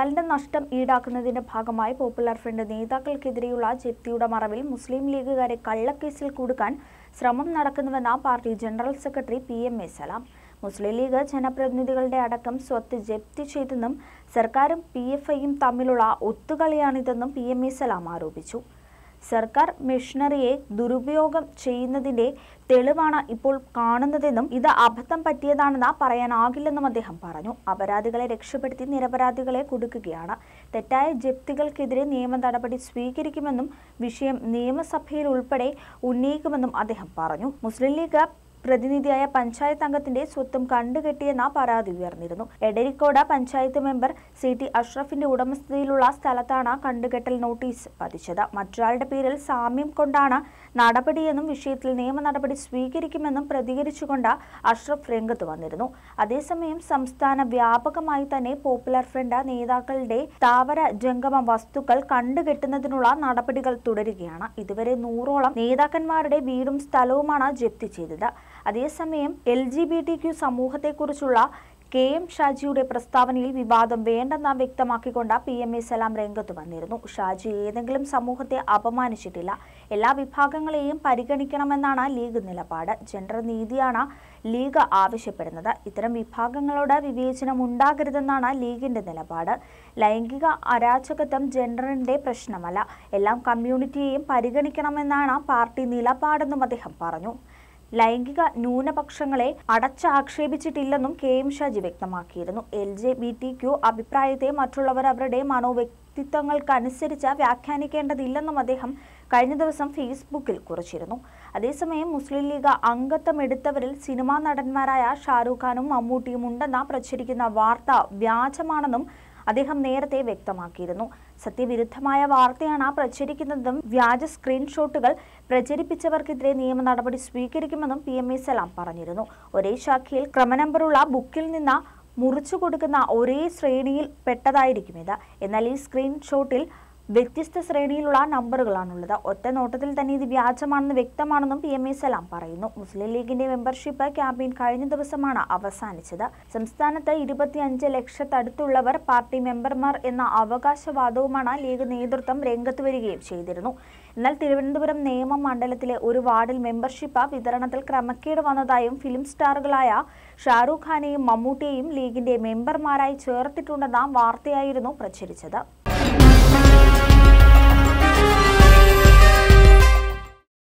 ഹർത്താലിന്റെ നഷ്ടം ഈടാക്കുന്നതിന്റെ ഭാഗമായി popular front നേതാക്കൾക്കെതിരെയുള്ള ജപ്തിയുടെ മറവിൽ മുസ്ലിം ലീഗുകാരെ കള്ളക്കേസിൽ കുടുക്കാൻ ശ്രമം നടക്കുന്നുവെന്ന party general secretary P M A Salam Muslim League ജനപ്രതിനിധികളുടെ അടക്കം സ്വത്ത് ജപ്തി ചെയ്തെന്നും സർക്കാരും പി എഫ് ഐയും തമ്മിലുള്ള ഒത്തുകളിയാണിതെന്നും പി എം എ സലാം ആരോപിച്ചു സർക്കാർ മെഷീനറിയെ ദുരുപയോഗം ചെയ്യുന്നതിന്റെ തെളിവാണ് ഇപ്പോൾ കാണുന്നതെന്നും ഇത് അബദ്ധം പറ്റിയതാണെന്ന് പറയാനാകില്ലെന്നും അദ്ദേഹം പറഞ്ഞു അപരാധികളെ രക്ഷപ്പെടുത്തി നിരപരാധികളെ കുടുക്കുകയാണ് തെറ്റായ ജപ്തികൾക്കെതിരെ നിയമ നടപടി സ്വീകരിക്കുമെന്നും വിഷയം നിയമസഭയിൽ ഉൾപ്പെടെ ഉന്നയിക്കുമെന്നും അദ്ദേഹം പറഞ്ഞു മുസ്ലിം ലീഗ് പ്രതിനിധിയായ പഞ്ചായത്ത് അംഗത്തിന്റെ സ്വത്തും കണ്ടുകെട്ടിയെന്ന പരാതി ഉയർന്നിരുന്നു Edarikode panchayat member C T അഷ്റഫിന്റെ ഉടമസ്ഥതയിലുള്ള സ്ഥലത്താണ് കണ്ടുകെട്ടൽ നോട്ടീസ് പതിച്ചത് മറ്റൊരാളുടെ പേരിൽ സാമ്യം കൊണ്ടാണ് നടപടിയെന്നും വിഷയത്തിൽ നിയമ നടപടി സ്വീകരിക്കുമെന്നും പ്രതികരിച്ചുകൊണ്ട് അഷ്റഫ് രംഗത്ത് വന്നിരുന്നു അതേസമയം സംസ്ഥാന വ്യാപകമായി തന്നെ പോപ്പുലർ ഫ്രണ്ട് നേതാക്കളുടെ താവര ജംഗമ വസ്തുക്കൾ കണ്ടുകെട്ടുന്നതിനുള്ള നടപടികൾ തുടരുകയാണ് ഇതുവരെ നൂറോളം നേതാക്കന്മാരുടെ വീടും സ്ഥലവുമാണ് ജപ്തി ചെയ്തത് അതേസമയം L G B T Q സമൂഹത്തെക്കുറിച്ചുള്ള കെ എം ഷാജിയുടെ പ്രസ്താവനയിൽ വിവാദം വേണ്ടെന്ന് വ്യക്തമാക്കിക്കൊണ്ട് പി എം എ സലാം രംഗത്ത് വന്നിരുന്നു ഷാജി ഏതെങ്കിലും സമൂഹത്തെ അപമാനിച്ചിട്ടില്ല എല്ലാ വിഭാഗങ്ങളെയും പരിഗണിക്കണമെന്നാണ് ലീഗ് നിലപാട് ജെൻഡർ നീതിയാണ് ലീഗ് ആവശ്യപ്പെടുന്നത് ഇത്തരം വിഭാഗങ്ങളോട് വിവേചനം ഉണ്ടാകരുതെന്നാണ് ലീഗിന്റെ നിലപാട് ലൈംഗിക അരാജകത്വം ജെൻഡറിന്റെ പ്രശ്നമല്ല എല്ലാം കമ്മ്യൂണിറ്റിയെയും പരിഗണിക്കണമെന്നാണ് പാർട്ടി നിലപാടെന്നും അദ്ദേഹം പറഞ്ഞു ലൈംഗിക ന്യൂനപക്ഷങ്ങളെ അടച്ചാക്ഷേപിച്ചിട്ടില്ലെന്നും കെ എം ഷാജി വ്യക്തമാക്കിയിരുന്നു L J B T Q അഭിപ്രായത്തെ മറ്റുള്ളവർ അവരുടെ മനോവ്യക്തിത്വങ്ങൾക്കനുസരിച്ച് വ്യാഖ്യാനിക്കേണ്ടതില്ലെന്നും അദ്ദേഹം കഴിഞ്ഞ ദിവസം ഫേസ്ബുക്കിൽ കുറിച്ചിരുന്നു അതേസമയം മുസ്ലിം ലീഗ് അംഗത്വം എടുത്തവരിൽ സിനിമാ നടന്മാരായ ഷാരൂഖ് ഖാനും മമ്മൂട്ടിയും ഉണ്ടെന്ന പ്രചരിക്കുന്ന വാർത്ത വ്യാജമാണെന്നും അദ്ദേഹം നേരത്തെ വ്യക്തമാക്കിയിരുന്നു സത്യവിരുദ്ധമായ വാർത്തയാണ് പ്രചരിക്കുന്നതെന്നും വ്യാജ സ്ക്രീൻഷോട്ടുകൾ പ്രചരിപ്പിച്ചവർക്കെതിരെ നിയമ നടപടി സ്വീകരിക്കുമെന്നും പി എം എ സലാം പറഞ്ഞിരുന്നു ഒരേ ശാഖയിൽ ക്രമനമ്പറുള്ള ബുക്കിൽ നിന്ന് മുറിച്ചു കൊടുക്കുന്ന ഒരേ ശ്രേണിയിൽ പെട്ടതായിരിക്കും ഇത് എന്നാൽ ഈ സ്ക്രീൻഷോട്ടിൽ വ്യത്യസ്ത ശ്രേണിയിലുള്ള നമ്പറുകളാണുള്ളത് ഒറ്റ നോട്ടത്തിൽ തന്നെ ഇത് വ്യാജമാണെന്ന് വ്യക്തമാണെന്നും പി എം എ സലാം പറയുന്നു മുസ്ലിം ലീഗിന്റെ മെമ്പർഷിപ്പ് ക്യാമ്പയിൻ കഴിഞ്ഞ ദിവസമാണ് അവസാനിച്ചത് സംസ്ഥാനത്ത് ഇരുപത്തിയഞ്ച് ലക്ഷത്തടുത്തുള്ളവർ പാർട്ടി മെമ്പർമാർ എന്ന അവകാശവാദവുമാണ് ലീഗ് നേതൃത്വം രംഗത്ത് വരികയും ചെയ്തിരുന്നു എന്നാൽ തിരുവനന്തപുരം നേമം മണ്ഡലത്തിലെ ഒരു വാർഡിൽ മെമ്പർഷിപ്പ് വിതരണത്തിൽ ക്രമക്കേട് വന്നതായും ഫിലിം സ്റ്റാറുകളായ ഷാറൂഖ് ഖാനെയും മമ്മൂട്ടിയെയും ലീഗിന്റെ മെമ്പർമാരായി ചേർത്തിട്ടുണ്ടെന്ന വാർത്തയായിരുന്നു പ്രചരിച്ചത്